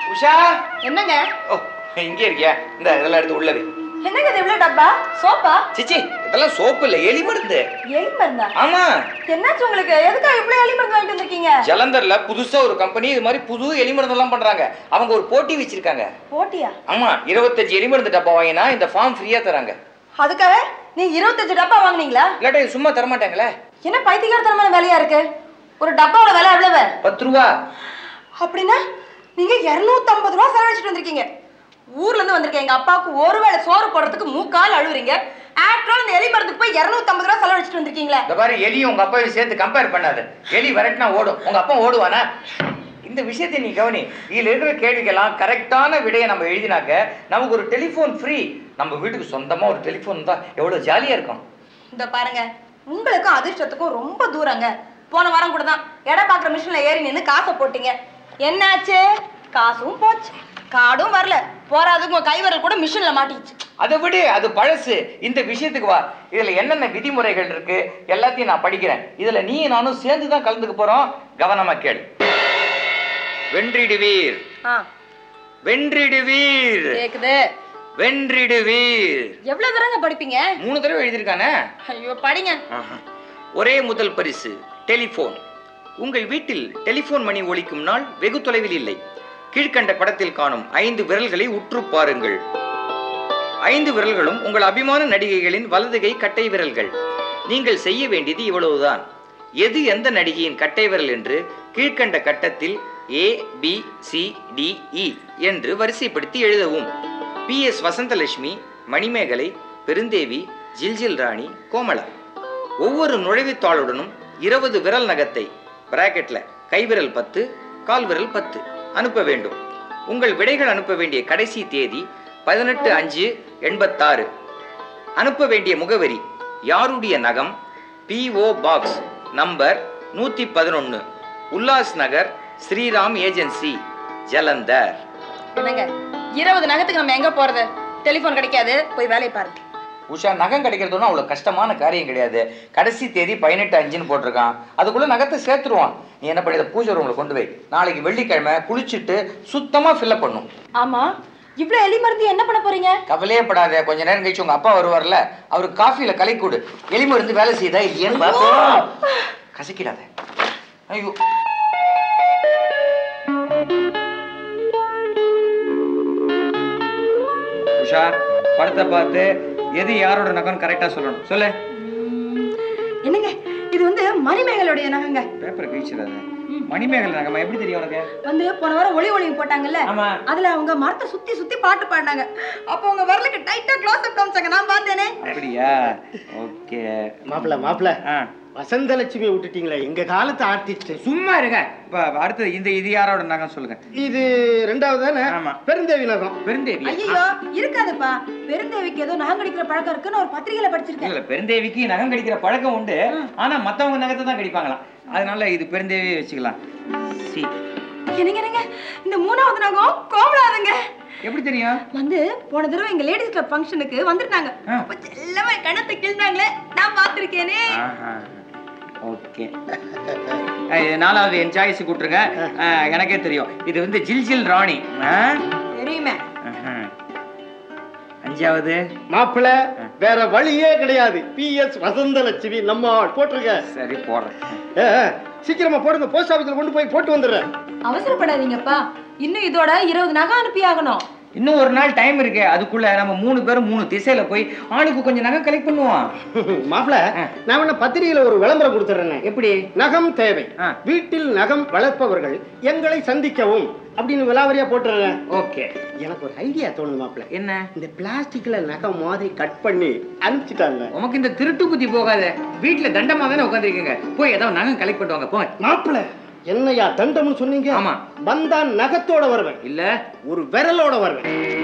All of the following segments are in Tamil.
உஷா என்னங்க ஓ இங்கே இருக்கியா இந்த இதெல்லாம் எடுத்து உள்ளது என்னங்க இது இவ்வளவு டப்பா சோப்பா சிச்சி இதெல்லாம் சோப்பு இல்ல எலி மருந்து எலி மருந்தா ஆமா என்னாச்சு உங்களுக்கு எதுக்காக இவ்வளவு எலி மருந்து வாங்கிட்டு வந்திருக்கீங்க ஜலந்தர்ல புதுசா ஒரு கம்பெனி இது மாதிரி புது எலி மருந்து எல்லாம் பண்றாங்க அவங்க ஒரு போட்டி வச்சிருக்காங்க போட்டியா ஆமா இருபத்தஞ்சு எலி மருந்து டப்பா வாங்கினா இந்த ஃபார்ம் ஃப்ரீயா தராங்க அதுக்காக நீங்க இருபத்தஞ்சு டப்பா வாங்குனீங்களா இல்லாட்டி இது சும்மா தரமாட்டாங்களே என்ன பைத்தியக்காரத்தனமான வேலையா இருக்கு ஒரு டப்பாவோட விலை எவ்வளவு பத்து ரூபா அப்படின்னா நீங்க 250 ரூபா செலவழிச்சிட்டு வந்திருக்கீங்க ஊர்ல இருந்து வந்திருக்கேன் எங்க அப்பாவுக்கு ஒருவேளை சோறு போடுறதுக்கு மூக்கால் அழுவுறீங்க ஆக்டர் அந்த எலி மருந்துக்கு போய் 250 ரூபா செலவழிச்சிட்டு வந்திருக்கீங்களே இந்த பாரு எலியும் உங்க அப்பாவையும் சேர்த்து கம்பேர் பண்ணாத எலி விரட்டினா ஓடும் உங்க அப்பா ஓடுவானா இந்த விஷயத்தை நீ கவனி இதுல இருக்கிற கேள்விக்கெல்லாம் கரெக்டான விடையை நம்ம எழுதினாக்க நமக்கு ஒரு டெலிஃபோன் ஃப்ரீ நம்ம வீட்டுக்கு சொந்தமா ஒரு டெலிஃபோன் தான் எவ்வளவு ஜாலியா இருக்கும் இந்த பாருங்க உங்களுக்கும் அதிர்ஷ்டத்துக்கும் ரொம்ப தூரங்க போன வாரம் கூட தான் எடை பார்க்குற மிஷினில் ஏறி நின்று காசை போட்டீங்க என்னாச்சு காசும் போச்சு கார்டும் வரல போறாதுக்கு உங்க கைவரல் கூட மிஷினில் மாட்டிக்கிச்சு அதை விடு அது பழசு இந்த விஷயத்துக்கு வா இதுல என்னென்ன விதிமுறைகள் இருக்கு எல்லாத்தையும் நான் படிக்கிறேன் இதுல நீ நானும் சேர்ந்து தான் கலந்துக்க போறோம் கவனமா கேளு வென்றிடுவீர் ஆ வென்றிடுவீர் கேக்குது வென்றிடுவீர் எவ்வளவு தூரங்க படிப்பீங்க மூணு தடவை எழுதியிருக்கானே ஐயோ படிங்க ஆஹா. ஒரே முதல் பரிசு டெலிபோன் உங்கள் வீட்டில் டெலிபோன் மணி ஒலிக்கும் நாள் வெகு தொலைவில் இல்லை கீழ்க்கண்ட படத்தில் காணும் ஐந்து விரல்களை உற்று பாருங்கள் ஐந்து விரல்களும் உங்கள் அபிமான நடிகைகளின் வலது கை கட்டை விரல்கள் நீங்கள் செய்ய வேண்டியது இவ்வளவுதான் எது எந்த நடிகையின் கட்டை விரல் என்று கீழ்க்கண்ட கட்டத்தில் A B C D E என்று வரிசைப்படுத்தி எழுதவும் பி எஸ் வசந்தலட்சுமி மணிமேகலை பெருந்தேவி ஜில்ஜில் ராணி கோமலா ஒவ்வொரு நுழைவுத்தாளுடனும் இருபது விரல் நகத்தை பிராக்கெட்ல கைவிரல் பத்து கால்விரல் பத்து அனுப்ப வேண்டும் உங்கள் விடைகள் அனுப்ப வேண்டிய கடைசி தேதி பதினெட்டு அஞ்சு எண்பத்தாறு அனுப்ப வேண்டிய முகவரி யாருடைய நகம் பிஓ பாக்ஸ் நம்பர் நூற்றி பதினொன்று உல்லாஸ் நகர் ஸ்ரீராம் ஏஜென்சி ஜலந்தர் என்னங்க இருபது நகத்துக்கு நம்ம எங்க போறது டெலிஃபோன் கிடைக்காது போய் வேலையை பாருங்க உஷா நகம் கிடைக்கிறதுனா அவ்வளோ கஷ்டமான காரியம் கிடையாது கடைசி தேதி பதினெட்டு அஞ்சுன்னு போட்டிருக்கான் அதுக்குள்ள நகத்தை சேர்த்துருவான் நீ என்ன பண்ணி இதை பூஜை ரூமில் கொண்டு போய் நாளைக்கு வெள்ளிக்கிழமை குளிச்சுட்டு சுத்தமாக ஃபில்லப் பண்ணும் ஆமா இவ்வளவு எலி மருந்து என்ன பண்ண போறீங்க கவலையே படாத கொஞ்ச நேரம் கழிச்சு உங்க அப்பா வருவார்ல அவருக்கு காஃபியில கலை கொடு எலிம இருந்து வேலை செய்யுதா இல்லையான்னு பார்ப்போம் கசக்கிடாத ஐயோ உஷா படத்தை பார்த்து எது யாரோட நகம்னு கரெக்டா சொல்லணும் சொல்லு என்னங்க இது வந்து மணிமேகலுடைய நகங்க பேப்பரை கிழிச்சிடாத மணிமேகலை நகமா எப்படி தெரியும் உனக்கு வந்து போன வாரம் ஒளி ஒளியும் போட்டாங்கல்ல ஆமா அதுல அவங்க மரத்தை சுத்தி சுத்தி பாட்டு பாடினாங்க அப்போ அவங்க வரலுக்கு டைட்டா க்ளோஸ் அப் காமிச்சாங்க நான் பார்த்தேனே அப்படியா ஓகே மாப்பிள மாப்பிள ஆ வசந்தலட்சுமி விட்டுட்டீங்களே எங்க காலத்து ஆர்டிஸ்ட் சும்மா இருங்க இப்ப அடுத்தது இந்த இது யாரோட நகம் சொல்லுங்க இது ரெண்டாவது தானே ஆமா. பெருந்தேவி நகம் பெருந்தேவி ஐயோ இருக்காதுப்பா பெருந்தேவிக்கு ஏதோ நகம் கடிக்கிற பழக்கம் இருக்குன்னு ஒரு பத்திரிகையில படிச்சிருக்கேன் இல்ல பெருந்தேவிக்கு நகம் கடிக்கிற பழக்கம் உண்டு ஆனா மத்தவங்க நகத்தை தான் கடிப்பாங்களாம் அதனால இது பெருந்தேவி வச்சுக்கலாம் சி என்னங்க என்னங்க இந்த மூணாவது நகம் கோமலாதுங்க எப்படி தெரியும் வந்து போன தடவை எங்க லேடிஸ் கிளப் ஃபங்க்ஷனுக்கு வந்திருந்தாங்க ஆ. அப்ப செல்லமா என் கணத்தை கிள்னாங்களே நான் பார்த்திருக்கேனே ஓகே நாலாவது என் சாய்ஸ் கூட்டுருங்க ஆ, எனக்கே தெரியும் இது வந்து ஜில் ஜில் ராணி ஆ? தெரியுமே ஆஹா. அஞ்சாவது மாப்பிள வேற வழியே கிடையாது பி எஸ் வசந்தலட்சுமி நம்ம ஆள் போட்டிருக்க சரி போடுறேன் ஏ, ஏ, சீக்கிரமா போடுங்க போஸ்ட் ஆபீஸ்ல கொண்டு போய் போட்டு வந்துடுறேன் அவசரப்படாதீங்கப்பா இன்னும் இதோட இருபது நகம் அனுப்பி ஆகணும் இன்னும் ஒரு நாள் டைம் இருக்கு அதுக்குள்ள நம்ம மூணு பேரும் மூணு திசையில போய் ஆளுக்கு கொஞ்சம் நகை கலெக்ட் பண்ணுவோம் மாப்பிள நான் வேணா பத்திரிகையில ஒரு விளம்பரம் கொடுத்துறேன் எப்படி நகம் தேவை ஆ. வீட்டில் நகம் வளர்ப்பவர்கள் எங்களை சந்திக்கவும் அப்படின்னு விலாவரியா போட்டுறேன் ஓகே எனக்கு ஒரு ஐடியா தோணுது மாப்பிள என்ன இந்த பிளாஸ்டிக்ல நகம் மாதிரி கட் பண்ணி அனுப்பிச்சிட்டாங்க உமக்கு இந்த திருட்டு புத்தி போகாத வீட்டுல தண்டமா தானே உட்காந்துருக்கீங்க போய் ஏதாவது நகை கலெக்ட் பண்ணுவாங்க போங்க மாப்பிள என்னையா தண்டம்னு சொன்னீங்க ஆமா. வந்தா நகத்தோட வருவேன் இல்ல ஒரு விரலோட வருவேன்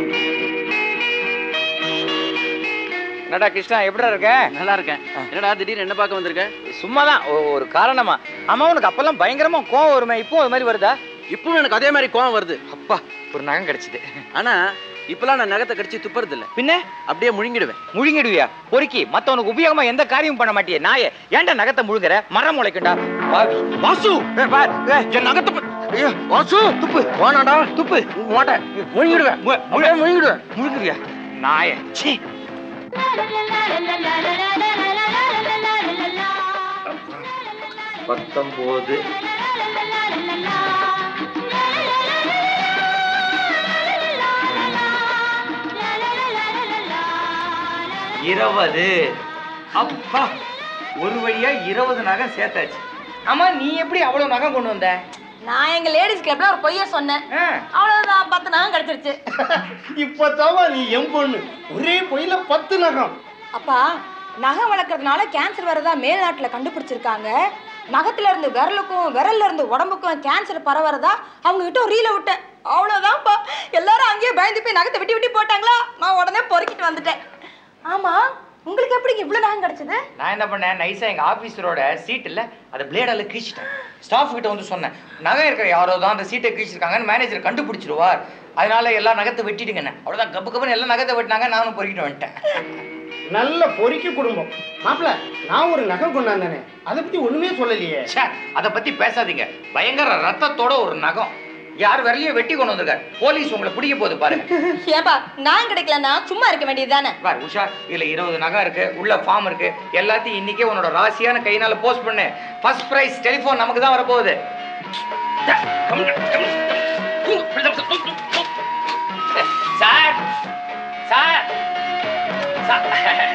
நடா கிருஷ்ணா எப்படிடா இருக்க நல்லா இருக்கேன் என்னடா திடீர்னு என்ன பார்க்க வந்திருக்க சும்மாதான் ஒ- ஒரு காரணமா அம்மா உனக்கு அப்பெல்லாம் பயங்கரமா கோவம் வருமே இப்போ அது மாதிரி வருதா இப்பவும் எனக்கு அதே மாதிரி கோவம் வருது அப்பா ஒரு நகம் கிடைச்சது ஆனா இப்பெல்லாம் நான் நகத்தை கடிச்சு துப்புறது இல்ல பின்ன அப்படியே முழுங்கிடுவேன் முழுங்கிடுவியா பொறுக்கி மத்தவனுக்கு உபயோகமா எந்த காரியமும் பண்ண மாட்டியே நாயே ஏன்டா நகத்தை முழுங்குற மரம் முளைக்குண்டா பாவி வாசு ஏய், பார், ஏய், என் நகத்தை ப- ஐயோ வாசு துப்பு போனாடா துப்பு மாட்டேன் முழுங்கிடுவேன் அப்படியே முழுங்கிடுவேன் முழுங்குறியா நாய சீ பத்தொம்போது இருபது அப்பா ஒரு வழியா இருபது நகம் சேர்த்தாச்சு ஆமா நீ எப்படி அவ்வளவு நகம் கொண்டு வந்த நான் எங்க லேடிஸ் கிளப்ல ஒரு பொய்ய சொன்னேன் ஆ, அவ்வளவுதான் பத்து நகம் கிடைச்சிருச்சு இப்பதாவா நீ என் பொண்ணு ஒரே பொயில பத்து நகம் அப்பா நகம் வளர்க்கறதுனால கேன்சர் வரதா மேல்நாட்டுல கண்டுபிடிச்சிருக்காங்க நகத்துல இருந்து விரலுக்கும் விரல்ல இருந்து உடம்புக்கும் கேன்சர் பரவறதா அவங்க கிட்ட ஒரு ரீல விட்டேன் அவ்வளவுதான்ப்பா எல்லாரும் அங்கேயே பயந்து போய் நகத்தை வெட்டி வெட்டி போட்டாங்களா நான் உடனே பொறுக்கிட்டு வந்துட்டேன் ஆமா உங்களுக்கு எப்படி இவ்வளவு நகம் கிடைச்சது நான் என்ன பண்ணேன் நைஸா எங்க ஆபீஸரோட சீட் இல்ல அதை பிளேடால கீச்சிட்டேன் ஸ்டாஃப் கிட்ட வந்து சொன்னேன் நகை இருக்கிற யாரோ தான் அந்த சீட்டை கீச்சிருக்காங்கன்னு மேனேஜர் கண்டுபிடிச்சிருவார் அதனால எல்லா நகத்தை வெட்டிடுங்கண்ணே அவ்வளவுதான் கப்பு கப்புன்னு எல்லா நகத்தை வெட்டினாங்க நானும் பொறுக்கிட்டு வந்துட்டேன் நல்ல பொறுக்கி குடும்பம் மாப்பிள நான் ஒரு நகம் கொண்டாந்தானே அதை பத்தி ஒண்ணுமே சொல்லலையே ச்சே, அதை பத்தி பேசாதீங்க பயங்கர ரத்தத்தோட ஒரு நகம் யார் விரலையும் வெட்டி கொண்டு வந்திருக்காரு போலீஸ் உங்களை பிடிக்க போகுது பாருங்க ஏப்பா நான் கிடைக்கலன்னா சும்மா இருக்க வேண்டியதுதானே பார் உஷா இதுல இருபது நகம் இருக்கு உள்ள ஃபார்ம் இருக்கு எல்லாத்தையும் இன்னைக்கே உன்னோட ராசியான கையினால போஸ்ட் பண்ணு ஃபர்ஸ்ட் பிரைஸ் டெலிஃபோன் நமக்கு தான் வரப்போகுது டா, come on, come on, come on. தூங்கு, தூங்கு, தூங்கு, தூங்கு. சார் சார் சார்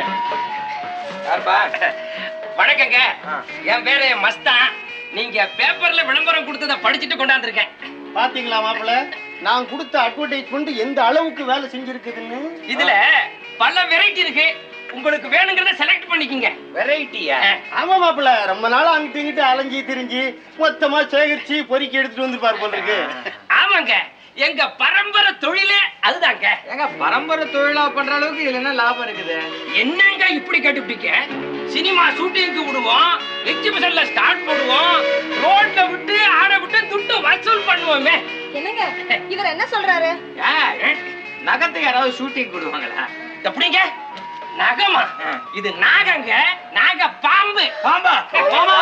யார்ப்பா வணக்கங்க ஆ. என் பேரு மஸ்தான் நீங்க பேப்பர்ல விளம்பரம் கொடுத்ததை படிச்சுட்டு கொண்டாந்துருக்கேன் பாத்தீங்களா மாப்பிள நான் கொடுத்த அட்வர்டைஸ்மெண்ட் எந்த அளவுக்கு வேலை செஞ்சிருக்குதுன்னு இதுல பல வெரைட்டி இருக்கு உங்களுக்கு வேணுங்கிறத செலக்ட் பண்ணிக்கங்க வெரைட்டியா ஆமா மாப்பிள ரொம்ப நாள் அங்கிட்டு இங்கிட்டு அலைஞ்சி திரிஞ்சு மொத்தமா சேகரிச்சு பொறுக்கி எடுத்துட்டு வந்து போல இருக்கு ஆமாங்க எங்க பரம்பரை தொழிலே அதுதாங்க ஏங்க பரம்பரை தொழிலா பண்ற அளவுக்கு இதுல என்ன லாபம் இருக்குது என்னங்க இப்படி கேட்டுப்பிட்டீங்க சினிமா ஷூட்டிங்க்கு விடுவோம் எக்ஸிபிஷன்ல ஸ்டார்ட் பண்ணுவோம் ரோட்ல விட்டு ஆட விட்டு துட்டு வசூல் பண்ணுவோமே என்னங்க இவர் என்ன சொல்றாரு ஏன், நகத்தை யாராவது ஷூட்டிங் கொடுவாங்களா எப்படிங்க நகமா ஆ. இது நாகங்க நாக பாம்பு பாம்பா பாம்பா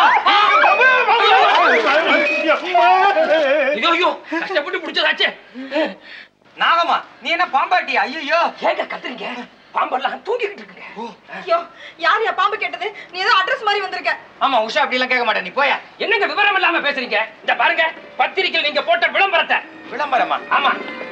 ஐயோ ஐயோ கஷ்டப்பட்டு பிடிச்சதாச்சே நாகமா நீ என்ன பாம்பாட்டி ஐயோ ஏங்க கத்துறீங்க பாம்பெல்லாம் தூங்கிக்கிட்டு இருக்குங்க ஐயோ யார் யா பாம்பு கேட்டது நீ ஏதோ அட்ரஸ் மாதிரி வந்திருக்க ஆமா உஷா அப்படி எல்லாம் கேட்க மாட்டேன் நீ போயா என்னங்க விவரம் இல்லாம பேசுறீங்க இந்த பாருங்க பத்திரிக்கையில் நீங்க போட்ட விளம்பரத்தை விளம்பரமா ஆமா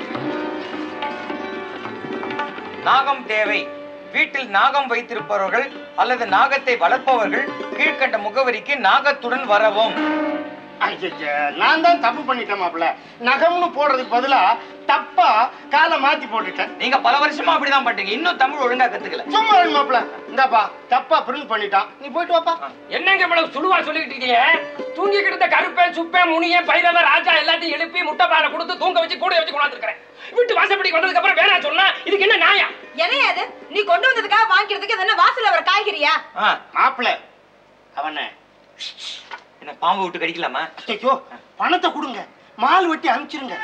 நாகம் தேவை வீட்டில் நாகம் வைத்திருப்பவர்கள் அல்லது நாகத்தை வளர்ப்பவர்கள் கீழ்க்கண்ட முகவரிக்கு நாகத்துடன் வரவும் ஐயைய, நான் தான் தப்பு பண்ணிட்டேன் மாப்பிள நகம்னு போடுறதுக்கு பதிலா தப்பா காலை மாத்தி போட்டுட்டேன் நீங்க பல வருஷமா அப்படிதான் பண்றீங்க இன்னும் தமிழ் ஒழுங்கா கத்துக்கல சும்மா இரு மாப்பிள இந்தாப்பா தப்பா பிரிண்ட் பண்ணிட்டான் நீ போயிட்டு வாப்பா என்னங்க இவ்வளவு சுழுவா சொல்லிக்கிட்டு இருக்கீங்க தூங்கிக்கிட்டு இருந்த கருப்பேன் சுப்பேன் முனியன் பைரவ ராஜா எல்லாத்தையும் எழுப்பி முட்டை பாலை கொடுத்து தூங்க வச்சு கூட வச்சு கொண்டாந்துருக்கிறேன் வீட்டு வாசப்படிக்கு வந்ததுக்கு அப்புறம் வேணாம் சொன்னா இதுக்கு என்ன நியாயம் என்னையா அது நீ கொண்டு வந்ததுக்காக வாங்கிக்கிறதுக்கு இது என்ன வாசல்ல வர காய்கறியா ஆ, மாப்பிள அவனை என்ன பாம்பு விட்டு கடிக்கலாமா ஐயோ பணத்தை கொடுங்க மால் வெட்டி அனுப்பிச்சிருங்க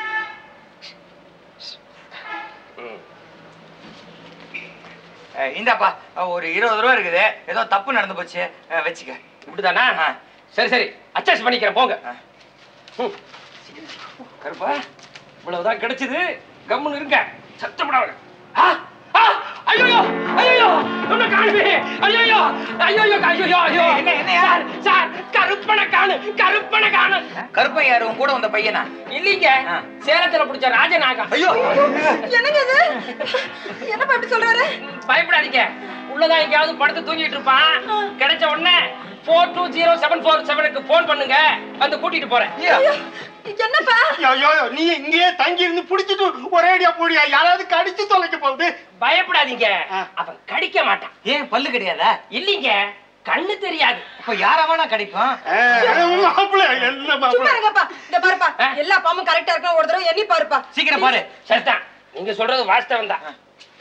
அஹ், இந்தாப்பா அஹ், ஒரு இருபது ரூபா இருக்குது ஏதோ தப்பு நடந்து போச்சு அஹ், வச்சுக்க இப்படிதானா ஆ. சரி சரி அட்ஜஸ்ட் பண்ணிக்கிறேன் போங்க ஆ. ம். கருப்பா இவ்வளவுதான் கிடைச்சது கம்முன்னு இருங்க சத்தப்படாத ஆ ஆ ஐயோ ஐயோ ஒண்ணு காணுமே ஐயோ ஐயோ ஐயோ ஐயோ ஐயோ என்ன, என்னய்யா? சார் சார் கருப்பனை காணு கருப்பனை காணு கருப்பன் யாரு உன் கூட வந்த பையனா இல்லீங்க ஆ. சேலத்துல பிடிச்ச ராஜநாகம் ஐயோ என்னங்க இது என்னப்பா இப்படி சொல்றாரு பயப்படாதீங்க உள்ளதான் எங்கேயாவது படுத்து தூங்கிட்டு இருப்பான் கிடைச்ச உடனே four two zero seven four செவனுக்கு போன் பண்ணுங்க வந்து கூட்டிட்டு போறேன் ஐயா. என்னப்பா ஐயோ நீ இங்கேயே தங்கி இருந்து புடிச்சிட்டு ஒரேடியா போடியா யாராவது கடிச்சு தொலைக்க போகுது பயப்படாதீங்க ஆ. அவன் கடிக்க மாட்டான் ஏன் பல்லு கிடையாதா இல்லீங்க கண்ணு தெரியாது இப்ப யாரவானா கடிப்பான் மாப்பிள என்ன சும்மா மாப்பிள இருங்கப்பா இந்த பாருப்பா ஆ. எல்லா பாம்பும் கரெக்டா இருக்கணும் ஒரு தடவை எண்ணி பாருப்பா சீக்கிரம் பாரு சரிதான் நீங்க சொல்றது வாஸ்தவம் தான்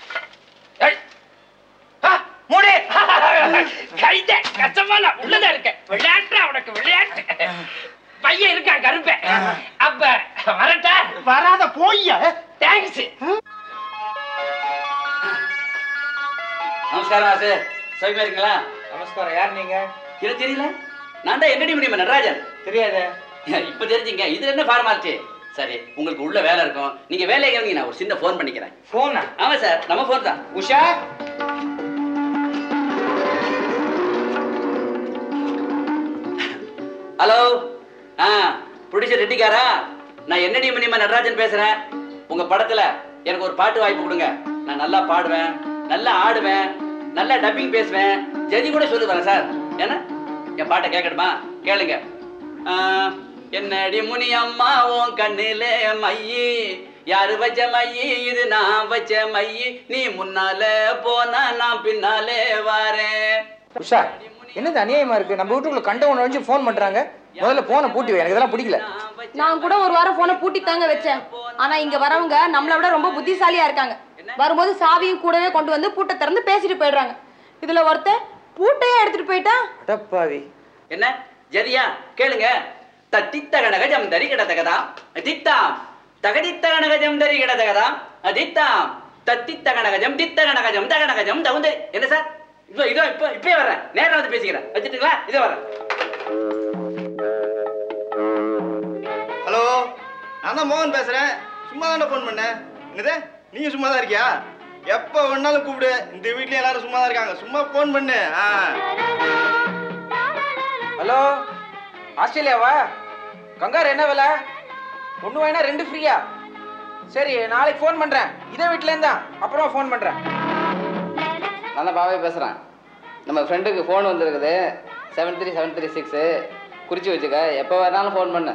ஆ, மூடு கைத கஷ்டமான உள்ளதா இருக்க விளையாட்டு உனக்கு விளையாட்டு பையன் இருக்கான் கருப்பேன் அப்ப வரட்டா வராத போய்யா தேங்க்ஸ் நமஸ்காரம் வாசு சௌக்கியமா இருக்கீங்களா நமஸ்காரம் யார் நீங்க இது தெரியல நான் தான் என்னடி முடியும் நடராஜன் தெரியாத இப்ப தெரிஞ்சுங்க இது என்ன ஃபார்மாலிட்டி சரி உங்களுக்கு உள்ள வேலை இருக்கும் நீங்க வேலையை கவனிங்க நான் ஒரு சின்ன ஃபோன் பண்ணிக்கிறேன் போனா ஆமா சார் நம்ம ஃபோன் தான் உஷா ஹலோ ஆ ப்ரொடியூசர் ரெட்டிக்காரா நான் என்னடி மணிமா நடராஜன் பேசுறேன் உங்க படத்துல எனக்கு ஒரு பாட்டு வாய்ப்பு கொடுங்க நான் நல்லா பாடுவேன் நல்லா ஆடுவேன் நல்லா டப்பிங் பேசுவேன் ஜெதி கூட சொல்லுவேன் சார் என்ன என் பாட்டை கேட்கணுமா கேளுங்க ஆ, என்னடி முனி அம்மா உன் கண்ணிலே மையி யாரு வச்ச மையி இது நான் வச்ச மையி நீ முன்னால போனா நான் பின்னாலே வாரேன் உஷா என்னது அநியாயமா இருக்கு நம்ம வீட்டுக்குள்ள கண்டவன் நுழைஞ்சு ஃபோன் பண்றாங்க முதல்ல போனை பூட்டி வை எனக்கு இதெல்லாம் பிடிக்கல நான் கூட ஒரு வாரம் போனை பூட்டி தாங்க வச்சேன் ஆனா இங்க வரவங்க நம்மளை விட ரொம்ப புத்திசாலியா இருக்காங்க வரும்போது சாவியும் கூடவே கொண்டு வந்து பூட்டை திறந்து பேசிட்டு போயிடுறாங்க இதுல ஒருத்தன் பூட்டையே எடுத்துட்டு போயிட்டான் அடப்பாவி என்ன ஜரியா கேளுங்க தத்தித்த கனகஜம் தரி கிடதகதா தித்தாம் தகதித்த கனகஜம் தரி கிடதகதாம் அதித்தாம் தத்தித்த கனகஜம் தித்த கனகஜம் தகனகஜம் தகுந்தரி என்ன சார் இதோ இதோ இப்போ இப்பயே வர்றேன் நேரா வந்து பேசிக்கிறேன் வச்சுட்டுங்களா இதோ வரேன் ஹலோ நான் தான் மோகன் பேசுறேன் சும்மா தானே ஃபோன் பண்ணேன் என்னது நீங்க சும்மா தான் இருக்கியா எப்போ வேணாலும் கூப்பிடு இந்த வீட்லயும் எல்லாரும் சும்மா தான் இருக்காங்க சும்மா ஃபோன் பண்ணு ஆ ஹலோ ஆஸ்திரேலியாவா கங்காரு என்ன விலை ஒன்று வாங்கினா ரெண்டு ஃப்ரீயா சரி நாளைக்கு ஃபோன் பண்ணுறேன் இதே வீட்டிலேருந்து தான் அப்புறமா ஃபோன் பண்ணுறேன் நான் தான் பாவே பேசுகிறேன் நம்ம ஃப்ரெண்டுக்கு ஃபோன் வந்திருக்குது seven three seven three six குறித்து வச்சுக்க எப்போ வேணாலும் ஃபோன் பண்ணு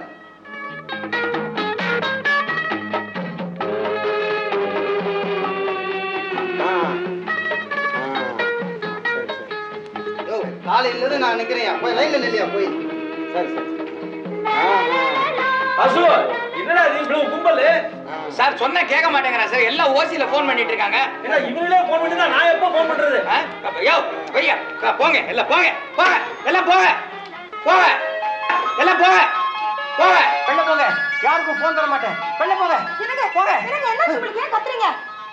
யோ காலையிலேருந்து நான் நிற்கிறேன் போய் லைனில் நில்லையா போய் சரி சரி அசு என்னடா இது இவ்வளவு கும்பல் சார் சொன்னா கேட்க மாட்டேங்கிறேன் சார் எல்லாம் ஓசியில் ஃபோன் பண்ணிட்டு இருக்காங்க என்ன இவங்களே போன் பண்ணி தான் நான் எப்போ போன் பண்றது ஆ? அப்ப, யோ பையா போங்க எல்லாம் போங்க போங்க எல்லாம் போங்க போங்க எல்லாம் போங்க போங்க வெளில போங்க யாருக்கும் ஃபோன் தர மாட்டேன் வெளில போங்க என்னங்க போங்க என்னங்க என்ன உங்களுக்கு ஏன் கத்துறீங்க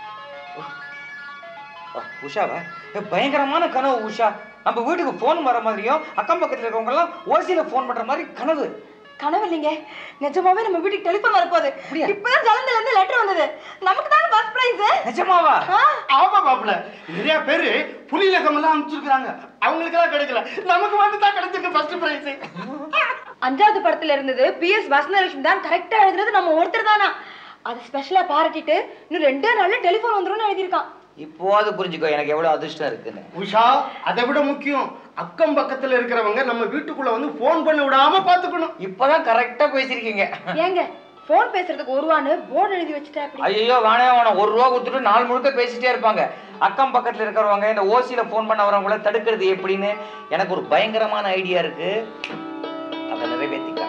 ஆ, உஷாவா ஏ, பயங்கரமான கனவு உஷா நம்ம வீட்டுக்கு ஃபோன் வர மாதிரியும் அக்கம் பக்கத்துல இருக்கவங்க எல்லாம் ஓசியில ஃபோன் பண்ற மாதிரி கனவு கனவு இல்லைங்க நிஜமாவே நம்ம வீட்டுக்கு டெலிஃபோன் வரப்போகுது அப்படியா? இப்பதான் ஜலந்துல இருந்து லெட்டர் வந்தது நமக்கு தானே ஃபர்ஸ்ட் பிரைஸ் நிஜமாவா ஆமா பாப்புல நிறைய பேரு புலி லகம் எல்லாம் அனுப்பிச்சிருக்காங்க அவங்களுக்கெல்லாம் கிடைக்கல நமக்கு வந்து தான் கிடைச்சிருக்கு ஃபர்ஸ்ட் பிரைஸ் அஞ்சாவது படத்துல இருந்தது பிஎஸ் வசந்தலட்சுமி தான் கரெக்டா எழுதுனது நம்ம ஒருத்தர் தானா அது ஸ்பெஷலா பாராட்டிட்டு இன்னும் ரெண்டே நாள்ல டெலிஃபோன் வந்துரும்னு எழுதியிருக்கான் இப்போவாது புரிஞ்சுக்கோ எனக்கு எவ்வளவு அதிர்ஷ்டம் இருக்குன்னு உஷா அதை விட முக்கியம் அக்கம் பக்கத்துல இருக்கிறவங்க நம்ம வீட்டுக்குள்ள வந்து ஃபோன் பண்ண விடாம பாத்துக்கணும் இப்பதான் கரெக்டா பேசிருக்கீங்க ஏங்க போன் பேசுறதுக்கு ஒருவான்னு போர்டு எழுதி வச்சுட்டா அப்படி ஐயோ வேணே வேணாம் ஒரு ரூபா கொடுத்துட்டு நாள் முழுக்க பேசிட்டே இருப்பாங்க அக்கம் பக்கத்துல இருக்கிறவங்க இந்த ஓசியில ஃபோன் பண்ண வரவங்கள தடுக்கிறது எப்படின்னு எனக்கு ஒரு பயங்கரமான ஐடியா இருக்கு அதை நிறைவேற்றிக்கலாம்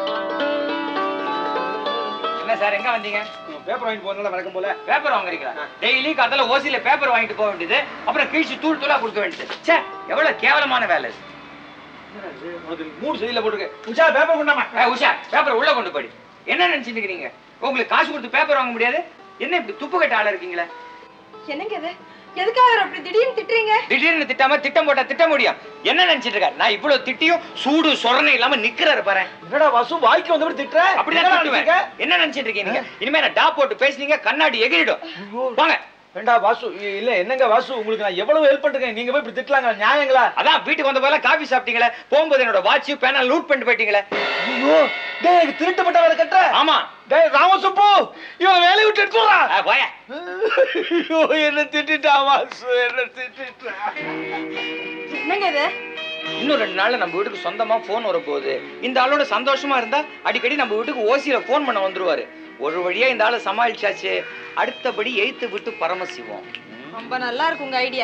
என்ன சார் எங்க வந்தீங்க பேப்பர் வாங்கிட்டு போறதுனால வழக்கம் போல பேப்பர் வாங்குறீங்களா டெய்லி காத்தால ஓசியில பேப்பர் வாங்கிட்டு போக வேண்டியது அப்புறம் கிழிச்சு தூள் தூளா கொடுக்க வேண்டியது ச்சே எவ்வளவு கேவலமான வேலை இது. உனக்கு மூணு சரியில்லை போட்டுருக்கு உஷா பேப்பர் கொண்டாமா ஏய், உஷா பேப்பர் உள்ள கொண்டு போடி என்ன நினைச்சிட்டு இருக்கீங்க உங்களுக்கு காசு கொடுத்து பேப்பர் வாங்க முடியாது என்ன இப்படி துப்பு கட்ட ஆளா இருக்கீங்களா என்னங்க இது எதுக்காக அவர் அப்படி திடீர்னு திட்டுறீங்க திடீர்னு திட்டாம திட்டம் போட்டா திட்ட முடியும் என்ன நினைச்சிட்டு இருக்காரு நான் இவ்வளவு திட்டியும் சூடு சொரணை இல்லாம நிக்கிறாரு பாரு என்னடா வாசு வாய்க்கு வந்தபடி திட்டுற அப்படிதான் என்னடா திட்டுவேன் நினைச்சிருக்க? என்ன நினைச்சிட்டு இருக்கீங்க நீங்க? இனிமே நான் டா போட்டு பேசுனீங்க கண்ணாடி எகிரிடும் வாங்க வேண்டா வாசு இ- இல்ல என்னங்க வாசு உங்களுக்கு நான் எவ்வளவு ஹெல்ப் பண்ணிருக்கேன் நீங்க போய் இப்படி திட்டலாங்க நியாயங்களா அதான் வீட்டுக்கு வந்த போதெல்லாம் காபி சாப்பிட்டீங்களே போகும்போது என்னோட வாட்ச் பேனா லூட் பண்ணிட்டு போயிட்டீங்களே ஐயோ டேய் எனக்கு திருட்டுப்பட்ட வேலை கட்டுற ஆமா டேய் ராமசுப்பு இவன் வேலையை விட்டு எடுத்துறா ஆ, போயா ஐயோ என்ன திட்டிட்டா வாசு என்ன திட்டிட்டா என்னங்க இது இன்னும் ரெண்டு நாள்ல நம்ம வீட்டுக்கு சொந்தமா போன் வரப்போகுது இந்த ஆளோட சந்தோஷமா இருந்தா அடிக்கடி நம்ம வீட்டுக்கு ஓசியில போன் பண்ண வந்துருவாரு ஒரு வழியா இந்த ஆளை சமாளிச்சாச்சு அடுத்தபடி எய்த்து விட்டு பரமசிவம் ரொம்ப நல்லா இருக்கு உங்க ஐடியா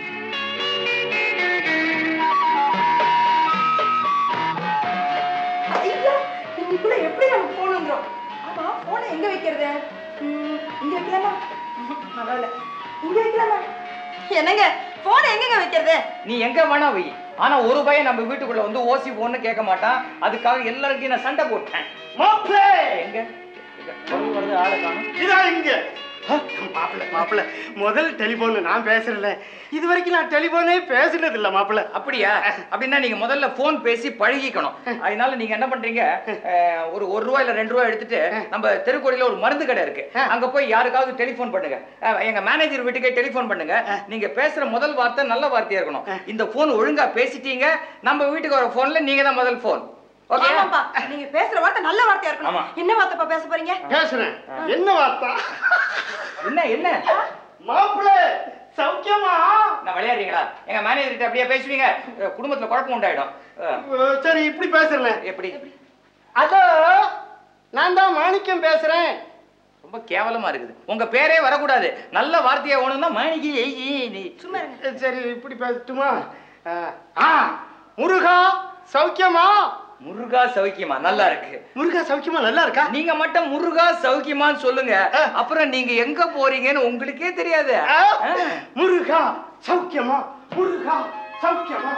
ஐயா இன்னைக்குள்ள எப்படி நமக்கு போன் வந்துரும் ஆமா போனை எங்க வைக்கிறது ம், இங்க வைக்கலாமா ம்ஹும், நல்லா இல்ல இங்க வைக்கலாமா என்னங்க போனை எங்கங்க வைக்கிறது நீ எங்க வேணா வை ஆனா ஒரு பையன் நம்ம வீட்டுக்குள்ள வந்து ஓசி போன்னு கேட்க மாட்டான் அதுக்காக எல்லாருக்கும் நான் சண்டை போட்டேன் மாப்பிளே எங்க எங்க? வருது, வருது, ஆளை காணோம். இதான் இங்க மாப்பிள்ள மாப்பிள்ள முதல் டெலிபோன் நான் பேசுறேன் இது வரைக்கும் நான் டெலிபோனே பேசுனது இல்ல மாப்பிள்ள அப்படியா அப்படின்னா நீங்க முதல்ல போன் பேசி பழகிக்கணும் அதனால நீங்க என்ன பண்றீங்க அஹ், ஒரு ஒரு ரூபா இல்ல ரெண்டு ரூபா எடுத்துட்டு நம்ம தெருக்கோடியில ஒரு மருந்து கடை இருக்கு அங்க போய் யாருக்காவது டெலிபோன் பண்ணுங்க அஹ், எங்க மேனேஜர் வீட்டுக்கே டெலிபோன் பண்ணுங்க நீங்க பேசுற முதல் வார்த்தை நல்ல வார்த்தையா இருக்கணும் இந்த போன் ஒழுங்கா பேசிட்டீங்க நம்ம வீட்டுக்கு வர போன்ல நீங்க தான் முதல் போன் ஓகே ஆமாப்பா நீங்க பேசுற வார்த்தை நல்ல வார்த்தையா ஆமா. இருக்கணும் என்ன வார்த்தைப்பா பேச போறீங்க பேசுறேன் என்ன வார்த்தை என்ன என்ன மாப்பிள்ள சௌக்கியமா நான் விளையாடுறீங்களா எங்க மேனேஜர் கிட்ட அப்படியே பேசுவீங்க அஹ், குடும்பத்துல குழப்பம் உண்டாயிடும் அஹ், அஹ், சரி இப்படி பேசுறேன் எப்படி அதோ நான் தான் மாணிக்கம் பேசுறேன் ரொம்ப கேவலமா இருக்குது உங்க பேரே வரக்கூடாது நல்ல வார்த்தையா வேணும்னா மாணிக்கு ஏய், நீ சும்மா இருங்க சரி இப்படி பேசட்டுமா அஹ், ஆ முருகா சௌக்கியமா முருகா சௌக்கியமா நல்லா இருக்கு முருகா சௌக்கியமா நல்லா இருக்கா நீங்க மட்டும் முருகா சௌக்கியமான்னு சொல்லுங்க அப்புறம் நீங்க எங்க போறீங்கன்னு உங்களுக்கே தெரியாது ஆ, முருகா சௌக்கியமா முருகா சௌக்கியமா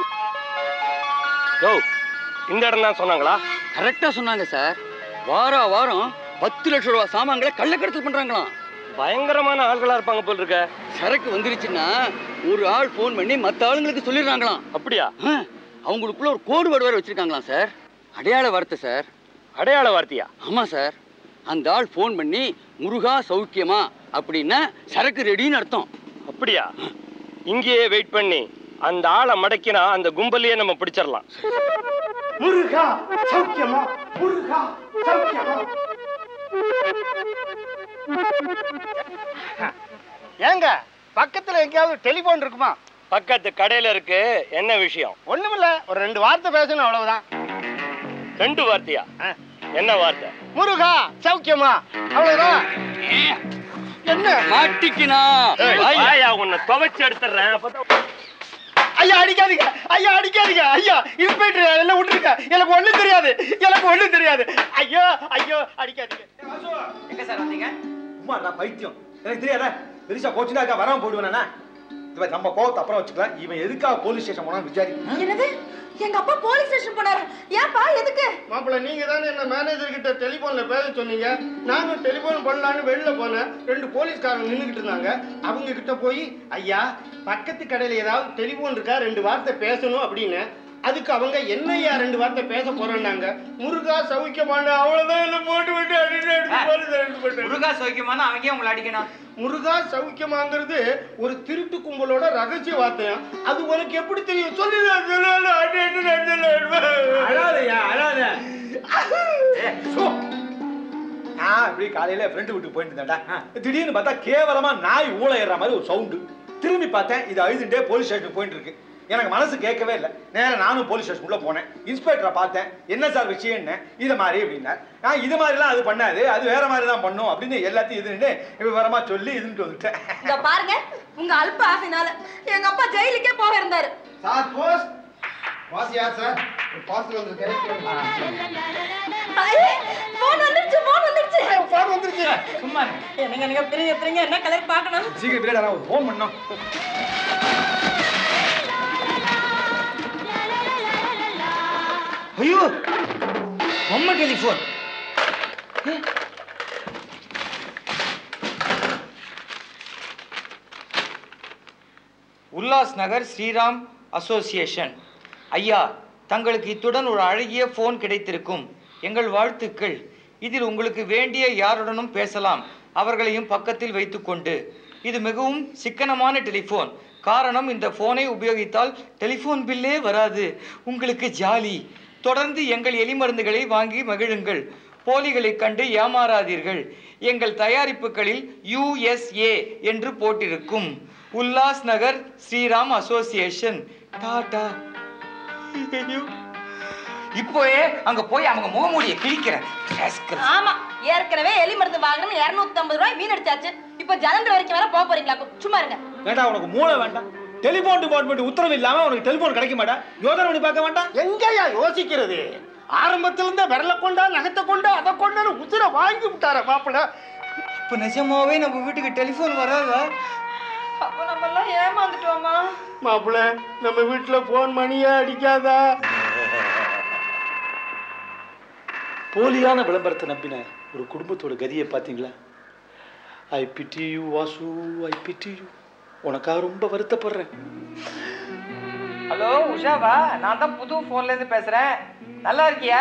யோ இந்த இடம் தான் சொன்னாங்களா கரெக்டா சொன்னாங்க சார் வார வாரம் பத்து லட்சம் ரூபாய் சாமான்களை கள்ளக்கடத்தல் பண்றாங்களாம் பயங்கரமான ஆள்களா இருப்பாங்க போல் இருக்க சரக்கு வந்துருச்சுன்னா ஒரு ஆள் ஃபோன் பண்ணி மற்ற ஆளுங்களுக்கு சொல்லிடுறாங்களாம் அப்படியா ஆ, அவங்களுக்குள்ள ஒரு கோடு வேர்டு வேற வச்சிருக்காங்களாம் சார் அடையாள வார்த்தை சார் அடையாள வார்த்தையா ஆமாம் சார் அந்த ஆள் ஃபோன் பண்ணி முருகா சௌக்கியமா அப்படின்னா சரக்கு ரெடின்னு அர்த்தம் அப்படியா இங்கேயே வெயிட் பண்ணி அந்த ஆளை மடக்கினா அந்த கும்பலையே நம்ம பிடிச்சிடலாம் முருகா சௌக்கியமா முருகா சௌக்கியமா ஏங்க பக்கத்துல எங்கேயாவது டெலிபோன் இருக்குமா பக்கத்து கடையில இருக்கு என்ன விஷயம் ஒண்ணுமில்ல ஒரு ரெண்டு வார்த்தை பேசணும் அவ்வளவுதான் ரெண்டு வார்த்தையா ஆ. என்ன வார்த்தை முருகா சௌக்கியமா அவ்வளவுதான் என்ன மாட்டிக்கினா ஆயா உன்னை துவைச்சு எடுத்துறேன் அப்பதான் ஐயா அடிக்காதீங்க ஐயா அடிக்காதீங்க ஐயா இன்ஸ்பெக்டர் என்ன விட்டுருக்க எனக்கு ஒண்ணும் தெரியாது எனக்கு ஒண்ணும் தெரியாது ஐயோ ஐயோ அடிக்காதீங்க எங்க சார் வந்தீங்க அம்மா நான் பைத்தியம் எனக்கு தெரியாதா பெருசா கோச்சுனா இருக்கா வராம போயிடுவேனா இவன் நம்ம கோவத்தை அப்புறம் வச்சுக்கலாம் இவன் எதுக்காக போலீஸ் ஸ்டேஷன் போனா விசாரி என்னது எங்க அப்பா போலீஸ் ஸ்டேஷன் போனாரு ஏன்பா எதுக்கு மாப்பிள்ள நீங்க தானே என்ன மேனேஜர் கிட்ட டெலிபோன்ல பேச சொன்னீங்க நானும் டெலிபோன் பண்ணலான்னு வெளில போனேன் ரெண்டு போலீஸ்காரங்க நின்றுகிட்டு இருந்தாங்க அவங்க கிட்ட போய் ஐயா பக்கத்து கடையில ஏதாவது டெலிபோன் இருக்கா ரெண்டு வார்த்தை பேசணும் அப்படின்னு அதுக்கு அவங்க என்னய்யா ரெண்டு வார்த்தை பேச போறேன்னாங்க முருகா சௌக்கியமான அவ்வளவுதான் என்ன போட்டு விட்டு அடிச்சு அடிச்சு போலீஸ் அடிச்சு போட்டாரு. முருகா சௌக்கியமான அவங்க உங்களை அடிக்கணும் முருகா சௌக்கியமாங்கிறது ஒரு திருட்டு கும்பலோட ரகசிய வார்த்தையா அது உனக்கு எப்படி தெரியும் சொல்லு நான் சொல்லல, அடி, அடி, நான் சொல்லல. அழாதையா அழாத நான் இப்படி காலையில ஃப்ரெண்டு வீட்டுக்கு போயிட்டு இருந்தேன்டா திடீர்னு பார்த்தா கேவலமா நாய் ஊழையிற மாதிரி ஒரு சவுண்டு திரும்பி பார்த்தேன் இது அழுதுண்டே போலீஸ் ஸ்டேஷனுக்கு போயிட்டு இருக்கு எனக்கு மனசு கேட்கவே இல்லை நேரா நானும் போலீஸ் ஸ்டேஷன் உள்ள போனேன் இன்ஸ்பெக்டரை பார்த்தேன் என்ன சார் விஷயம்னு இது மாதிரி அப்படின்னா நான் இது மாதிரிலாம் அது பண்ணாது அது வேற மாதிரி தான் பண்ணும் அப்படின்னு எல்லாத்தையும் இதுன்னு விவரமா சொல்லி இதுன்ட்டு வந்துட்டேன் இங்க பாருங்க உங்க அல்ப ஆசைனால எங்க அப்பா ஜெயிலுக்கே போக இருந்தாரு சார் போஸ்ட் வாஸ் யார் சார் பார்சல் வந்திருக்கு போன் வந்துருச்சு போன் வந்துருச்சு பாரு வந்துருச்சு சும்மா இருங்க. என்னங்க நீங்க பிரிங்க பிரிங்க என்ன கலர் பார்க்கணும் சீக்கிரம் பின்னாடி நான் ஒரு ஃபோன் பண்ணோம் ஐயோ பொம்மை டெலிஃபோன் உல்லாஸ் நகர் ஸ்ரீராம் அசோசியேஷன் ஐயா தங்களுக்கு இத்துடன் ஒரு அழகிய ஃபோன் கிடைத்திருக்கும் எங்கள் வாழ்த்துக்கள் இதில் உங்களுக்கு வேண்டிய யாருடனும் பேசலாம் அவர்களையும் பக்கத்தில் வைத்துக்கொண்டு இது மிகவும் சிக்கனமான டெலிஃபோன் காரணம் இந்த ஃபோனை உபயோகித்தால் டெலிஃபோன் பில்லே வராது உங்களுக்கு ஜாலி தொடர்ந்து எங்கள் எலிமருந்துகளை வாங்கி மகிழுங்கள் போலிகளைக் கண்டு ஏமாறாதீர்கள் எங்கள் தயாரிப்புகளில் யுஎஸ்ஏ என்று போட்டிருக்கும் உல்லாஸ் நகர் ஸ்ரீராம் அசோசியேஷன் டாடா ஐயோ. இப்போவே அங்க போய் அவங்க முகமூடியை கிழிக்கிறேன் rascal. ஆமா ஏற்கனவே எலி மருந்து வாங்கணும் இருநூத்தி ஐம்பது ரூபாய் வீணடிச்சாச்சு இப்ப ஜலந்தர் வரைக்கும் வேற போக போறீங்களா சும்மா இருங்க வேண்டாம் உனக்கு மூளை வேண்டாம் டெலிபோன் டிபார்ட்மெண்ட் உத்தரவு இல்லாம உனக்கு டெலிபோன் கிடைக்க மாட்டா யோசனை பண்ணி பார்க்க வேண்டாம் எங்கயா யோசிக்கிறது ஆரம்பத்துல இருந்தே விரல கொண்டா நகத்தை கொண்டா அதை கொண்டான்னு உசுர வாங்கி விட்டார மாப்பிள்ள இப்ப நிஜமாவே நம்ம வீட்டுக்கு டெலிஃபோன் வராதா அப்ப நம்ம எல்லாம் ஏமாந்துட்டோமா மாப்பிள்ள நம்ம வீட்டுல போன் மணியே அடிக்காதா போலியான விளம்பரத்தை நம்பின ஒரு குடும்பத்தோட கதியை பார்த்தீங்களா I pity you Vasu I pity you உனக்காக ரொம்ப வருத்தப்படுறேன் ஹலோ உஷாவா நான் தான் புது போன்ல இருந்து பேசுறேன் நல்லா இருக்கியா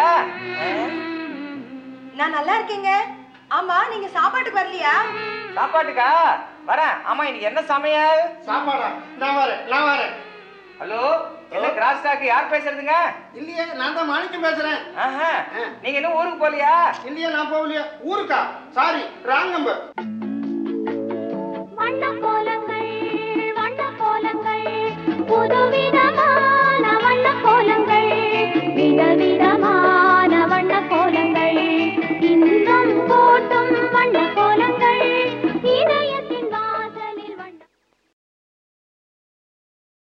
நான் நல்லா இருக்கேங்க ஆமா நீங்க சாப்பாட்டுக்கு வரலையா சாப்பாட்டுக்கா வரேன் ஆமா இன்னைக்கு என்ன சமையல் சாப்பாடா நான் வரேன் நான் வரேன் ஹலோ என்ன கிராஸ் டாக் யார் பேசுறதுங்க இல்லையே நான் தான் மாணிக்கம் பேசுறேன் ஆஹா நீங்க இன்னும் ஊருக்கு போலியா இல்லையே நான் போகலையா ஊருக்கா சாரி ராங் நம்பர் வண்ண கோலங்கள் வண்ண கோலங்கள் புதுவித